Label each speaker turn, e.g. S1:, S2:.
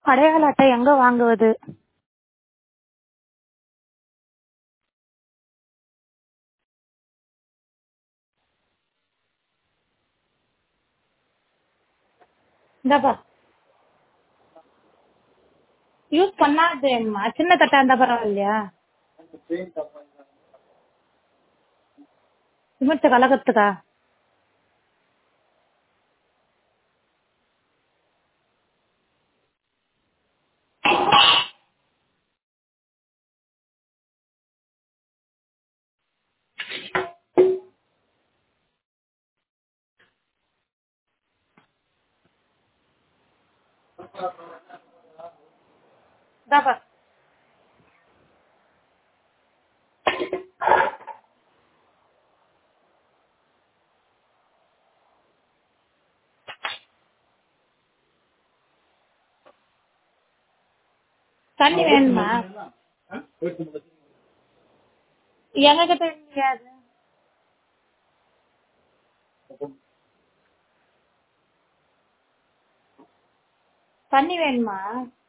S1: அடையாள அட்டை எங்க வாங்குவது? இந்தாப்பா யூஸ் பண்ணாதேம்மா சின்ன தட்டா இருந்தா பரவாயில்லையா சிமெண்ட் கலக்கத்துக்கா இந்தாப்பா தண்ணி வேணுமா எங்க கிட்ட இல்லையா அது தண்ணி வேணுமா